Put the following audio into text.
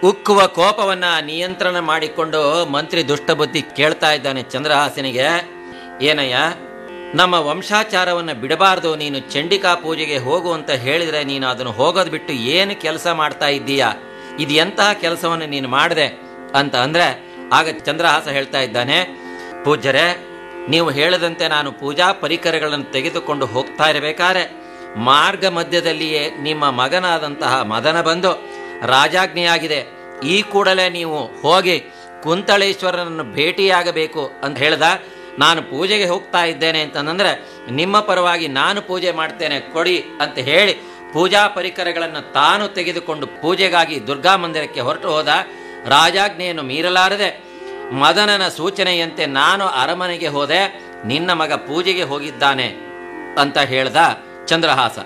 ಉಕ್ಕುವ ಕೋಪವನ್ನ ನಿಯಂತ್ರಣ ಮಾಡಿಕೊಂಡು ಮಂತ್ರಿ ದುಷ್ಟಬುದ್ಧಿ ಕೇಳ್ತಾ ಇದ್ದಾನೆ ಚಂದ್ರಹಾಸನಿಗೆ ಏನಯ್ಯ ನಮ್ಮ ವಂಶಾಚಾರವನ್ನು ಬಿಡಬಾರ್ದು ನೀನು ಚಂಡಿಕಾ ಪೂಜೆಗೆ ಹೋಗು ಅಂತ ಹೇಳಿದ್ರೆ ನೀನು ಅದನ್ನು ಹೋಗೋದು ಬಿಟ್ಟು ಏನು ಕೆಲಸ ಮಾಡ್ತಾ ಇದ್ದೀಯಾ ಇದು ಎಂತಹ ಕೆಲಸವನ್ನು ನೀನು ಮಾಡಿದೆ ಅಂತ ಅಂದ್ರೆ ಆಗ ಚಂದ್ರಹಾಸ ಹೇಳ್ತಾ ಇದ್ದಾನೆ ಪೂಜ್ಯರೇ ನೀವು ಹೇಳದಂತೆ ನಾನು ಪೂಜಾ ಪರಿಕರಗಳನ್ನು ತೆಗೆದುಕೊಂಡು ಹೋಗ್ತಾ ಇರಬೇಕಾದ್ರೆ ಮಾರ್ಗ ಮಧ್ಯದಲ್ಲಿಯೇ ನಿಮ್ಮ ಮಗನಾದಂತಹ ಮದನ ಬಂದು ರಾಜಾಜ್ಞೆಯಾಗಿದೆ ಈ ಕೂಡಲೇ ನೀವು ಹೋಗಿ ಕುಂತಳೇಶ್ವರನನ್ನು ಭೇಟಿಯಾಗಬೇಕು ಅಂತ ಹೇಳ್ದ ನಾನು ಪೂಜೆಗೆ ಹೋಗ್ತಾ ಇದ್ದೇನೆ ಅಂತಂದ್ರೆ ನಿಮ್ಮ ಪರವಾಗಿ ನಾನು ಪೂಜೆ ಮಾಡ್ತೇನೆ ಕೊಡಿ ಅಂತ ಹೇಳಿ ಪೂಜಾ ಪರಿಕರಗಳನ್ನು ತಾನು ತೆಗೆದುಕೊಂಡು ಪೂಜೆಗಾಗಿ ದುರ್ಗಾ ಮಂದಿರಕ್ಕೆ ಹೊರಟು ಹೋದ ರಾಜಾಜ್ಞೆಯನ್ನು ಮೀರಲಾರದೆ ಮದನನ ಸೂಚನೆಯಂತೆ ನಾನು ಅರಮನೆಗೆ ಹೋದೆ ನಿನ್ನ ಮಗ ಪೂಜೆಗೆ ಹೋಗಿದ್ದಾನೆ ಅಂತ ಹೇಳ್ದ ಚಂದ್ರಹಾಸ